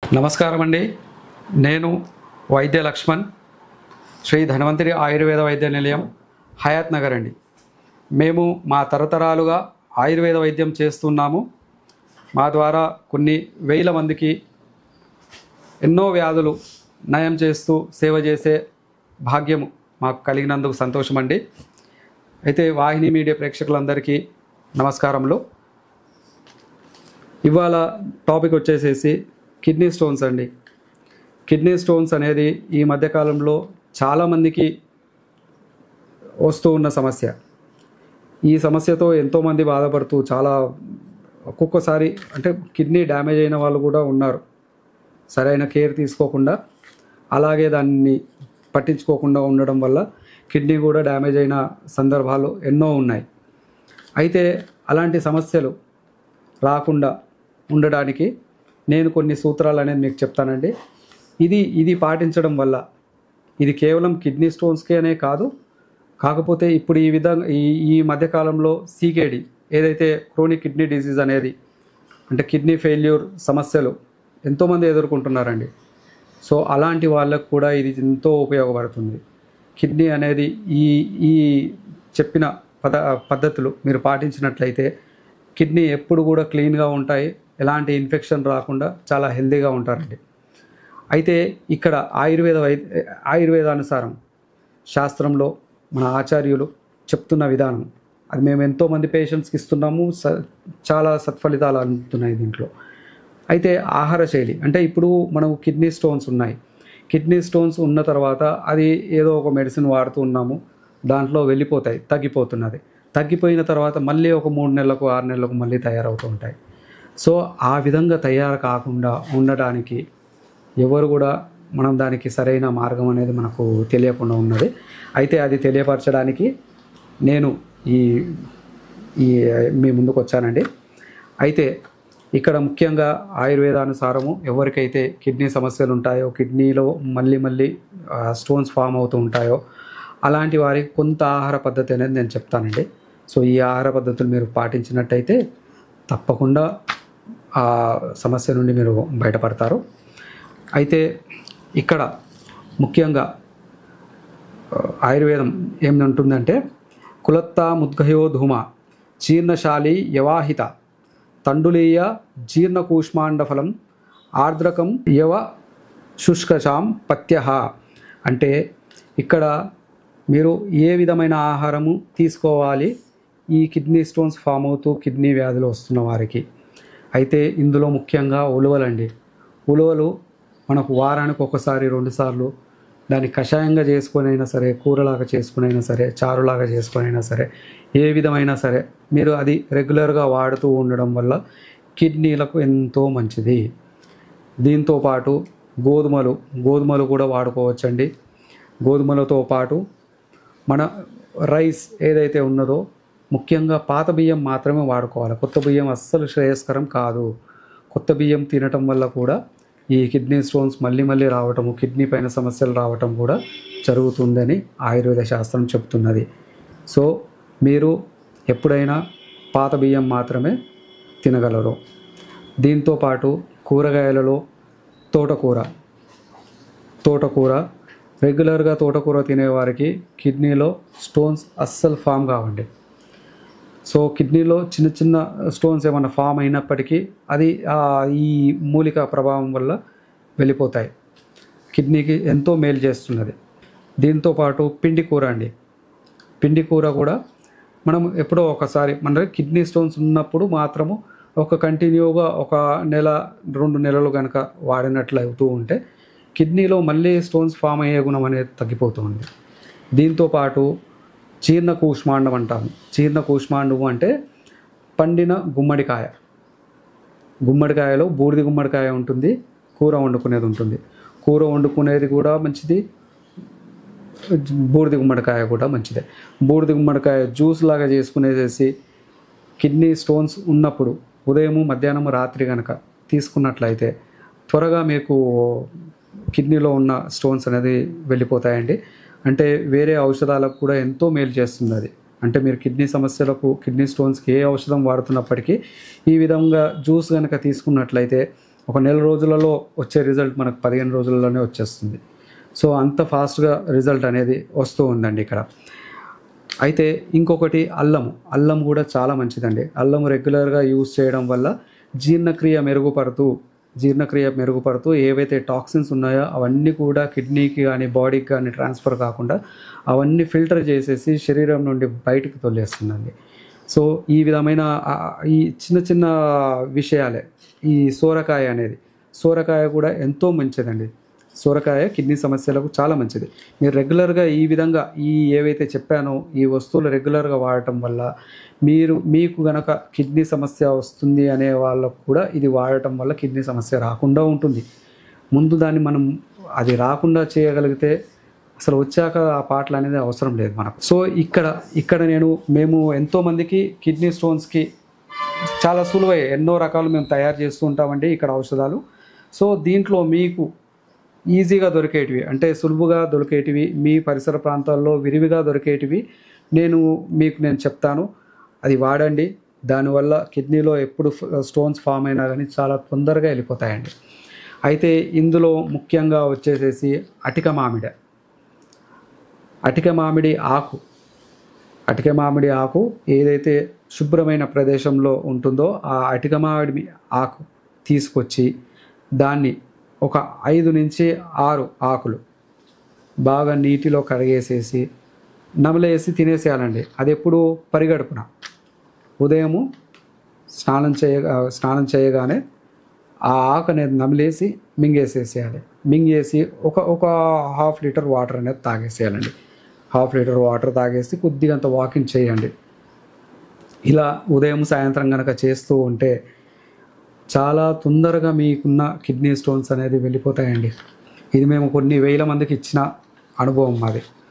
నమస్కారం అండి నేను వైద్య లక్ష్మణ్ శ్రీ ధన్వంతరి ఆయుర్వేద వైద్య నిలయం హయాత్ నగర్ అండి మేము మా తరతరాలుగా ఆయుర్వేద వైద్యం చేస్తున్నాము మా ద్వారా కొన్ని వేల మందికి ఎన్నో వ్యాధులు నయం చేస్తూ సేవ చేసే భాగ్యము మాకు కలిగినందుకు సంతోషం అండి అయితే వాహిని మీడియా ప్రేక్షకులందరికీ నమస్కారములు ఇవాళ టాపిక్ వచ్చేసేసి కిడ్నీ స్టోన్స్ అండి కిడ్నీ స్టోన్స్ అనేది ఈ మధ్యకాలంలో చాలామందికి వస్తూ ఉన్న సమస్య ఈ సమస్యతో ఎంతోమంది బాధపడుతూ చాలా ఒక్కొక్కసారి అంటే కిడ్నీ డ్యామేజ్ అయిన వాళ్ళు కూడా ఉన్నారు సరైన కేర్ తీసుకోకుండా అలాగే దాన్ని పట్టించుకోకుండా ఉండడం వల్ల కిడ్నీ కూడా డ్యామేజ్ అయిన సందర్భాలు ఎన్నో ఉన్నాయి అయితే అలాంటి సమస్యలు రాకుండా ఉండడానికి నేను కొన్ని సూత్రాలు అనేది మీకు చెప్తానండి ఇది ఇది పాటించడం వల్ల ఇది కేవలం కిడ్నీ స్టోన్స్కే అనే కాదు కాకపోతే ఇప్పుడు ఈ విధంగా ఈ ఈ మధ్యకాలంలో సీకేడి ఏదైతే క్రోనిక్ కిడ్నీ డిసీజ్ అనేది అంటే కిడ్నీ ఫెయిల్యూర్ సమస్యలు ఎంతోమంది ఎదుర్కొంటున్నారండి సో అలాంటి వాళ్ళకు కూడా ఇది ఎంతో ఉపయోగపడుతుంది కిడ్నీ అనేది ఈ ఈ చెప్పిన పద పద్ధతులు మీరు పాటించినట్లయితే కిడ్నీ ఎప్పుడు కూడా క్లీన్గా ఉంటాయి ఎలాంటి ఇన్ఫెక్షన్ రాకుండా చాలా హెల్తీగా ఉంటారండి అయితే ఇక్కడ ఆయుర్వేద వైద్య ఆయుర్వేదానుసారం శాస్త్రంలో మన ఆచార్యులు చెప్తున్న విధానం అది మేము ఎంతోమంది పేషెంట్స్కి ఇస్తున్నాము స చాలా సత్ఫలితాలు అందుతున్నాయి దీంట్లో అయితే ఆహార శైలి అంటే ఇప్పుడు మనకు కిడ్నీ స్టోన్స్ ఉన్నాయి కిడ్నీ స్టోన్స్ ఉన్న తర్వాత అది ఏదో ఒక మెడిసిన్ వాడుతూ ఉన్నాము దాంట్లో వెళ్ళిపోతాయి తగ్గిపోతున్నది తగ్గిపోయిన తర్వాత మళ్ళీ ఒక మూడు నెలలకు ఆరు నెలలకు మళ్ళీ తయారవుతూ ఉంటాయి సో ఆ విధంగా తయారు కాకుండా ఉండడానికి ఎవరు కూడా మనం దానికి సరైన మార్గం అనేది మనకు తెలియకుండా ఉన్నది అయితే అది తెలియపరచడానికి నేను ఈ ఈ మీ ముందుకు వచ్చానండి అయితే ఇక్కడ ముఖ్యంగా ఆయుర్వేదానుసారము ఎవరికైతే కిడ్నీ సమస్యలు ఉంటాయో కిడ్నీలో మళ్ళీ మళ్ళీ స్టోన్స్ ఫామ్ అవుతూ ఉంటాయో అలాంటి వారికి కొంత ఆహార పద్ధతి అనేది నేను చెప్తానండి సో ఈ ఆహార పద్ధతులు మీరు పాటించినట్టయితే తప్పకుండా ఆ సమస్య నుండి మీరు బయటపడతారు అయితే ఇక్కడ ముఖ్యంగా ఆ, ఆయుర్వేదం ఏమంటుందంటే కులత్తా ముద్గయో ధూమ జీర్ణశాలి యవాహిత తండులీయ జీర్ణకూష్మాండఫలం ఆర్ద్రకం యవ శుష్కశాం పత్య అంటే ఇక్కడ మీరు ఏ విధమైన ఆహారము తీసుకోవాలి ఈ కిడ్నీ స్టోన్స్ ఫామ్ అవుతూ కిడ్నీ వ్యాధులు వస్తున్న వారికి అయితే ఇందులో ముఖ్యంగా ఉలువలండి ఉలువలు మనకు వారానికి ఒకసారి రెండుసార్లు దాన్ని కషాయంగా చేసుకొని అయినా సరే కూరలాగా చేసుకుని అయినా సరే చారులాగా చేసుకొని అయినా సరే ఏ విధమైనా సరే మీరు అది రెగ్యులర్గా వాడుతూ ఉండడం వల్ల కిడ్నీలకు ఎంతో మంచిది దీంతో పాటు గోధుమలు గోధుమలు కూడా వాడుకోవచ్చండి గోధుమలతో పాటు మన రైస్ ఏదైతే ఉన్నదో ముఖ్యంగా పాత బియ్యం మాత్రమే వాడుకోవాలి కొత్త బియ్యం అస్సలు శ్రేయస్కరం కాదు కొత్త బియ్యం తినటం వల్ల కూడా ఈ కిడ్నీ స్టోన్స్ మళ్ళీ మళ్ళీ రావటము కిడ్నీ పైన సమస్యలు రావటం కూడా జరుగుతుందని ఆయుర్వేద శాస్త్రం చెప్తున్నది సో మీరు ఎప్పుడైనా పాత బియ్యం మాత్రమే తినగలరు దీంతో పాటు కూరగాయలలో తోటకూర తోటకూర రెగ్యులర్గా తోటకూర తినేవారికి కిడ్నీలో స్టోన్స్ అస్సలు ఫామ్ కావండి సో కిడ్నీలో చిన్న చిన్న స్టోన్స్ ఏమైనా ఫామ్ అయినప్పటికీ అది ఆ, ఈ మూలిక ప్రభావం వల్ల వెళ్ళిపోతాయి కిడ్నీకి ఎంతో మేలు చేస్తున్నది దీంతో పాటు పిండి కూర అండి పిండి కూర కూడా మనం ఎప్పుడో ఒకసారి మన కిడ్నీ స్టోన్స్ ఉన్నప్పుడు మాత్రము ఒక కంటిన్యూగా ఒక నెల రెండు నెలలు కనుక వాడినట్లు అవుతూ ఉంటే కిడ్నీలో మళ్ళీ స్టోన్స్ ఫామ్ అయ్యే గుణం అనేది తగ్గిపోతుంది దీంతో పాటు జీర్ణ కూష్మాండం అంటాము జీర్ణ కూష్మాండం అంటే పండిన గుమ్మడికాయ గుమ్మడికాయలో బూడిద గుమ్మడికాయ ఉంటుంది కూర వండుకునేది ఉంటుంది కూర వండుకునేది కూడా మంచిది బూడిద గుమ్మడికాయ కూడా మంచిదే బూడిద గుమ్మడికాయ జ్యూస్ లాగా చేసుకునేసేసి కిడ్నీ స్టోన్స్ ఉన్నప్పుడు ఉదయము మధ్యాహ్నము రాత్రి కనుక తీసుకున్నట్లయితే త్వరగా మీకు కిడ్నీలో ఉన్న స్టోన్స్ అనేది వెళ్ళిపోతాయండి అంటే వేరే ఔషధాలకు కూడా ఎంతో మేలు చేస్తుంది అది అంటే మీరు కిడ్నీ సమస్యలకు కిడ్నీ స్టోన్స్కి ఏ ఔషధం వాడుతున్నప్పటికీ ఈ విధంగా జ్యూస్ కనుక తీసుకున్నట్లయితే ఒక నెల రోజులలో వచ్చే రిజల్ట్ మనకు పదిహేను రోజులలోనే వచ్చేస్తుంది సో అంత ఫాస్ట్గా రిజల్ట్ అనేది వస్తూ ఉందండి ఇక్కడ అయితే ఇంకొకటి అల్లము అల్లం కూడా చాలా మంచిదండి అల్లం రెగ్యులర్గా యూస్ చేయడం వల్ల జీర్ణక్రియ మెరుగుపడుతూ జీర్ణక్రియ మెరుగుపడుతూ ఏవైతే టాక్సిన్స్ ఉన్నాయో అవన్నీ కూడా కిడ్నీకి కానీ బాడీకి కానీ ట్రాన్స్ఫర్ కాకుండా అవన్నీ ఫిల్టర్ చేసేసి శరీరం నుండి బయటకు తొలేస్తుందండి సో ఈ విధమైన ఆ, ఈ చిన్న చిన్న విషయాలే ఈ సోరకాయ అనేది సోరకాయ కూడా ఎంతో మంచిదండి సోరకాయ కిడ్నీ సమస్యలకు చాలా మంచిది మీరు రెగ్యులర్గా ఈ విధంగా ఈ ఏవైతే చెప్పానో ఈ వస్తువులు రెగ్యులర్గా వాడటం వల్ల మీరు మీకు గనక కిడ్నీ సమస్య వస్తుంది అనే వాళ్ళకు కూడా ఇది వాడటం వల్ల కిడ్నీ సమస్య రాకుండా ఉంటుంది ముందు దాన్ని మనం అది రాకుండా చేయగలిగితే అసలు వచ్చాక ఆ పాటలు అనేది అవసరం లేదు మనకు సో ఇక్కడ ఇక్కడ నేను మేము ఎంతోమందికి కిడ్నీ స్టోన్స్కి చాలా సులువై ఎన్నో రకాలు మేము తయారు చేస్తూ ఉంటామండి ఇక్కడ ఔషధాలు సో దీంట్లో మీకు ఈజీగా దొరికేటివి అంటే సులువుగా దొరికేటివి మీ పరిసర ప్రాంతాల్లో విరివిగా దొరికేటివి నేను మీకు నేను చెప్తాను అది వాడండి దానివల్ల కిడ్నీలో ఎప్పుడు స్టోన్స్ ఫామ్ అయినా కానీ చాలా తొందరగా వెళ్ళిపోతాయండి అయితే ఇందులో ముఖ్యంగా వచ్చేసేసి అటిక మామిడి అటిక మామిడి ఆకు అటిక మామిడి ఆకు ఏదైతే శుభ్రమైన ప్రదేశంలో ఉంటుందో ఆ అటిక మామిడి ఆకు తీసుకొచ్చి దాన్ని ఒక ఐదు నుంచి ఆరు ఆకులు బాగా నీటిలో కడిగేసేసి నమలేసి తినేసేయాలండి అది ఎప్పుడు పరిగడుపున ఉదయము స్నానం చేయ స్నానం చేయగానే ఆ ఆకు అనేది నమిలేసి మింగేసేసేయాలి మింగేసి ఒక ఒక హాఫ్ లీటర్ వాటర్ అనేది తాగేసేయాలండి హాఫ్ లీటర్ వాటర్ తాగేసి కొద్దిగా అంత వాకింగ్ చేయండి ఇలా ఉదయం సాయంత్రం కనుక చేస్తూ ఉంటే చాలా తొందరగా మీకున్న కిడ్నీ స్టోన్స్ అనేది వెళ్ళిపోతాయండి ఇది మేము కొన్ని వేల మందికి ఇచ్చిన అనుభవం మాది